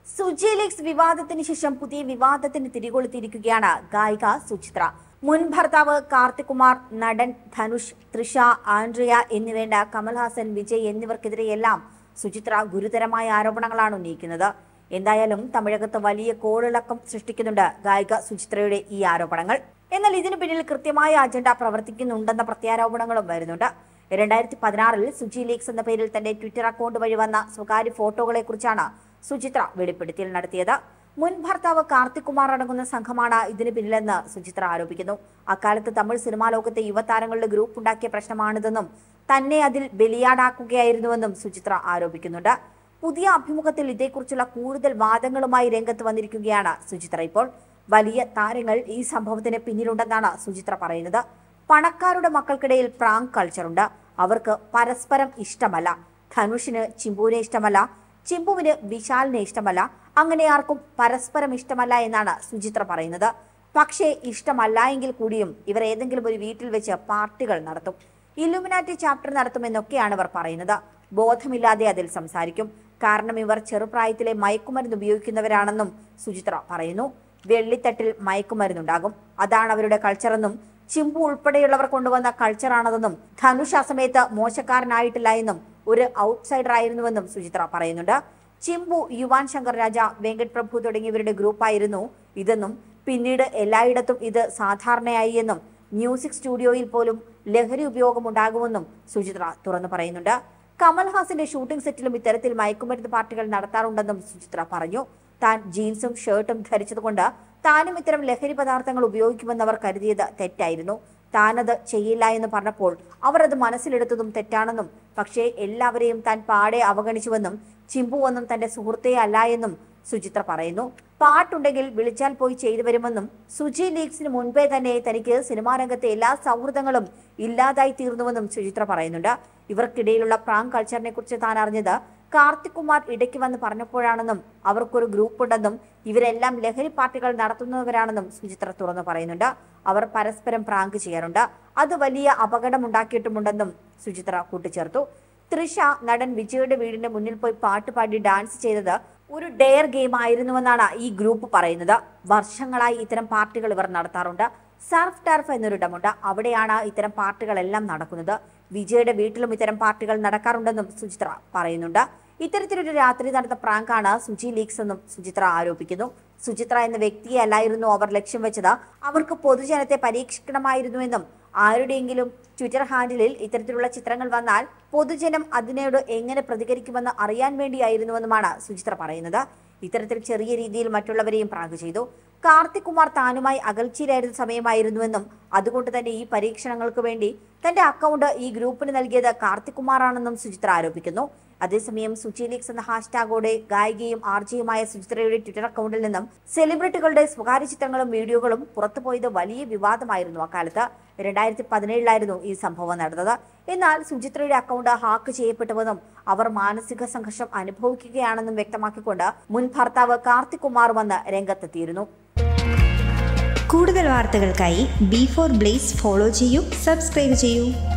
Suji leagues വിവാദത്തിന് ശേഷം പുതിയ വിവാദത്തിന് തിരികൊളുത്തിയിരിക്കുകയാണ് ഗായിക സുചിത്ര മുൻ ഭർത്താവ് കാർത്തിക് കുമാർ നടൻ ധനുഷ് തൃഷ ആൻഡ്രിയ എന്നിവേണ്ട കമൽഹാസൻ വിജയ് എന്നിവർക്കെതിരെയെല്ലാം സുചിത്ര ഗുരുതരമായ ആരോപണങ്ങളാണ് ഉന്നയിക്കുന്നത് എന്തായാലും തമിഴകത്ത് വലിയ കോളിളക്കം സൃഷ്ടിക്കുന്നുണ്ട് ഗായിക സുചിത്രയുടെ ഈ ആരോപണങ്ങൾ എന്നാൽ ഇതിനു പിന്നിൽ കൃത്യമായ അജണ്ട പ്രവർത്തിക്കുന്നുണ്ടെന്ന പ്രത്യാരോപണങ്ങളും വരുന്നുണ്ട് രണ്ടായിരത്തി പതിനാറിൽ സുജി ലീഗ്സ് എന്ന പേരിൽ തന്റെ ട്വിറ്റർ അക്കൗണ്ട് വഴി വന്ന സ്വകാര്യ ഫോട്ടോകളെ കുറിച്ചാണ് സുചിത്ര വെളിപ്പെടുത്തൽ നടത്തിയത് മുൻ ഭർത്താവ് കാർത്തിക് കുമാർ അടങ്ങുന്ന സംഘമാണ് ഇതിന് പിന്നിലെന്ന് സുചിത്ര ആരോപിക്കുന്നു അക്കാലത്ത് തമിഴ് സിനിമാ ലോകത്തെ യുവതാരങ്ങളുടെ ഗ്രൂപ്പ് ഉണ്ടാക്കിയ പ്രശ്നമാണിതെന്നും തന്നെ അതിൽ ബലിയാടാക്കുകയായിരുന്നുവെന്നും സുചിത്ര ആരോപിക്കുന്നുണ്ട് പുതിയ അഭിമുഖത്തിൽ ഇതേക്കുറിച്ചുള്ള കൂടുതൽ വാദങ്ങളുമായി രംഗത്ത് വന്നിരിക്കുകയാണ് സുചിത്ര ഇപ്പോൾ വലിയ താരങ്ങൾ ഈ സംഭവത്തിന് പിന്നിലുണ്ടെന്നാണ് സുചിത്ര പറയുന്നത് പണക്കാരുടെ മക്കൾക്കിടയിൽ പ്രാങ്ക് കൾച്ചറുണ്ട് അവർക്ക് പരസ്പരം ഇഷ്ടമല്ല ധനുഷിന് ചിമ്പുവിനെ ഇഷ്ടമല്ല ചിമ്പുവിന് വിശാലിനെ ഇഷ്ടമല്ല അങ്ങനെ ആർക്കും പരസ്പരം ഇഷ്ടമല്ല എന്നാണ് സുചിത്ര പറയുന്നത് പക്ഷേ ഇഷ്ടമല്ല എങ്കിൽ കൂടിയും ഇവർ ഏതെങ്കിലും ഒരു വീട്ടിൽ വെച്ച് പാർട്ടികൾ നടത്തും ഇലുമിനാറ്റി ചാപ്റ്റർ നടത്തുമെന്നൊക്കെയാണ് ഇവർ പറയുന്നത് ബോധമില്ലാതെ അതിൽ സംസാരിക്കും കാരണം ഇവർ ചെറുപ്രായത്തിലെ മയക്കുമരുന്ന് ഉപയോഗിക്കുന്നവരാണെന്നും സുചിത്ര പറയുന്നു വെള്ളിത്തട്ടിൽ മയക്കുമരുന്നുണ്ടാകും അതാണ് അവരുടെ കൾച്ചറെന്നും ചിമ്പു ഉൾപ്പെടെയുള്ളവർ കൊണ്ടുവന്ന കൾച്ചറാണതെന്നും ധനുഷ് ആ സമയത്ത് മോശക്കാരനായിട്ടില്ല എന്നും ഒരു ഔട്ട്സൈഡർ ആയിരുന്നുവെന്നും സുചിത്ര പറയുന്നുണ്ട് ചിമ്പു യുവാൻ ശങ്കർ രാജ വെങ്കട് പ്രഭു തുടങ്ങിയവരുടെ ഗ്രൂപ്പായിരുന്നു ഇതെന്നും പിന്നീട് എല്ലായിടത്തും ഇത് സാധാരണയായി എന്നും മ്യൂസിക് സ്റ്റുഡിയോയിൽ പോലും ലഹരി ഉപയോഗം ഉണ്ടാകുമെന്നും സുചിത്ര തുറന്നു പറയുന്നുണ്ട് കമൽഹാസിന്റെ ഷൂട്ടിംഗ് സെറ്റിലും ഇത്തരത്തിൽ മയക്കുമരുന്ന് പാർട്ടികൾ നടത്താറുണ്ടെന്നും സുചിത്ര പറഞ്ഞു താൻ ജീൻസും ഷർട്ടും ധരിച്ചതുകൊണ്ട് താനും ഇത്തരം ലഹരി പദാർത്ഥങ്ങൾ ഉപയോഗിക്കുമെന്ന് അവർ കരുതിയത് തെറ്റായിരുന്നു താനത് ചെയ്യില്ല എന്ന് പറഞ്ഞപ്പോൾ അവർ അത് മനസ്സിലെടുത്തതും തെറ്റാണെന്നും പക്ഷേ എല്ലാവരെയും താൻ പാടെ അവഗണിച്ചുവെന്നും ചിമ്പുവെന്നും തന്റെ സുഹൃത്തേ അല്ല എന്നും സുചിത്ര പറയുന്നു പാട്ടുണ്ടെങ്കിൽ വിളിച്ചാൽ പോയി ചെയ്തു വരുമെന്നും സുജി ലീഗ്സിന് മുൻപേ തന്നെ തനിക്ക് സിനിമാ രംഗത്തെ എല്ലാ സൗഹൃദങ്ങളും ഇല്ലാതായി തീർന്നുവെന്നും സുചിത്ര പറയുന്നുണ്ട് ഇവർക്കിടയിലുള്ള പ്രാങ്ക് കൾച്ചറിനെ കുറിച്ച് താൻ അറിഞ്ഞത് കാർത്തിക് കുമാർ ഇടയ്ക്ക് വന്ന് പറഞ്ഞപ്പോഴാണെന്നും അവർക്കൊരു ഗ്രൂപ്പ് ഉണ്ടെന്നും ഇവരെല്ലാം ലഹരി പാർട്ടികൾ നടത്തുന്നവരാണെന്നും സുചിത്ര തുറന്നു പറയുന്നുണ്ട് അവർ പരസ്പരം പ്രാങ്ക് ചെയ്യാറുണ്ട് അത് വലിയ അപകടമുണ്ടാക്കിയിട്ടുമുണ്ടെന്നും സുചിത്ര കൂട്ടിച്ചേർത്തു തൃഷ നടൻ വിജയുടെ വീടിന്റെ മുന്നിൽ പോയി പാട്ട് പാടി ഡാൻസ് ചെയ്തത് ഒരു ഡെയർ ഗെയിം ആയിരുന്നുവെന്നാണ് ഈ ഗ്രൂപ്പ് പറയുന്നത് വർഷങ്ങളായി ഇത്തരം പാർട്ടികൾ ഇവർ നടത്താറുണ്ട് സർഫ് ടർഫ് എന്നൊരിടമുണ്ട് അവിടെയാണ് ഇത്തരം പാർട്ടികളെല്ലാം നടക്കുന്നത് വിജയുടെ വീട്ടിലും ഇത്തരം പാർട്ടികൾ നടക്കാറുണ്ടെന്നും സുചിത്ര പറയുന്നുണ്ട് ഇത്തരത്തിലൊരു രാത്രി നടന്ന പ്രാങ്കാണ് സുജി ലീഗ്സ് എന്നും സുചിത്ര ആരോപിക്കുന്നു സുചിത്ര എന്ന വ്യക്തിയെ അല്ലായിരുന്നു അവർ ലക്ഷ്യം വെച്ചത് അവർക്ക് പൊതുജനത്തെ പരീക്ഷിക്കണമായിരുന്നുവെന്നും ആരുടെയെങ്കിലും ട്വിറ്റർ ഹാൻഡിലിൽ ഇത്തരത്തിലുള്ള ചിത്രങ്ങൾ വന്നാൽ പൊതുജനം അതിനോട് എങ്ങനെ പ്രതികരിക്കുമെന്ന് അറിയാൻ വേണ്ടിയായിരുന്നുവെന്നുമാണ് സുചിത്ര പറയുന്നത് ഇത്തരത്തിൽ ചെറിയ രീതിയിൽ മറ്റുള്ളവരെയും പ്രാങ്ക് ചെയ്തു കാർത്തിക് കുമാർ താനുമായി അകൽച്ചയിലായിരുന്ന സമയമായിരുന്നുവെന്നും അതുകൊണ്ട് തന്നെ ഈ പരീക്ഷണങ്ങൾക്ക് വേണ്ടി തന്റെ അക്കൗണ്ട് ഈ ഗ്രൂപ്പിന് നൽകിയത് കാർത്തിക് കുമാറാണെന്നും സുചിത്ര ആരോപിക്കുന്നു അതേസമയം സുചി ലീഗ്സ് എന്ന ഹാഷ്ടാഗോടെ ഗായികയും ആർജിയുമായ സുചിത്രയുടെ ട്വിറ്റർ അക്കൗണ്ടിൽ നിന്നും സെലിബ്രിറ്റികളുടെ സ്വകാര്യ ചിത്രങ്ങളും വീഡിയോകളും പുറത്തുപോയത് വലിയ വിവാദമായിരുന്നു അക്കാലത്ത് രണ്ടായിരത്തി പതിനേഴിലായിരുന്നു ഈ സംഭവം നടന്നത് എന്നാൽ സുചിത്രയുടെ അക്കൗണ്ട് ഹാക്ക് ചെയ്യപ്പെട്ടുവെന്നും അവർ മാനസിക സംഘർഷം അനുഭവിക്കുകയാണെന്നും വ്യക്തമാക്കിക്കൊണ്ട് മുൻ ഭർത്താവ് കാർത്തിക് കുമാർ വന്ന് രംഗത്തെത്തിയിരുന്നു കൂടുതൽ വാർത്തകൾക്കായി ബി ഫോർ ബ്ലേസ് ഫോളോ ചെയ്യൂ സബ്സ്ക്രൈബ് ചെയ്യൂ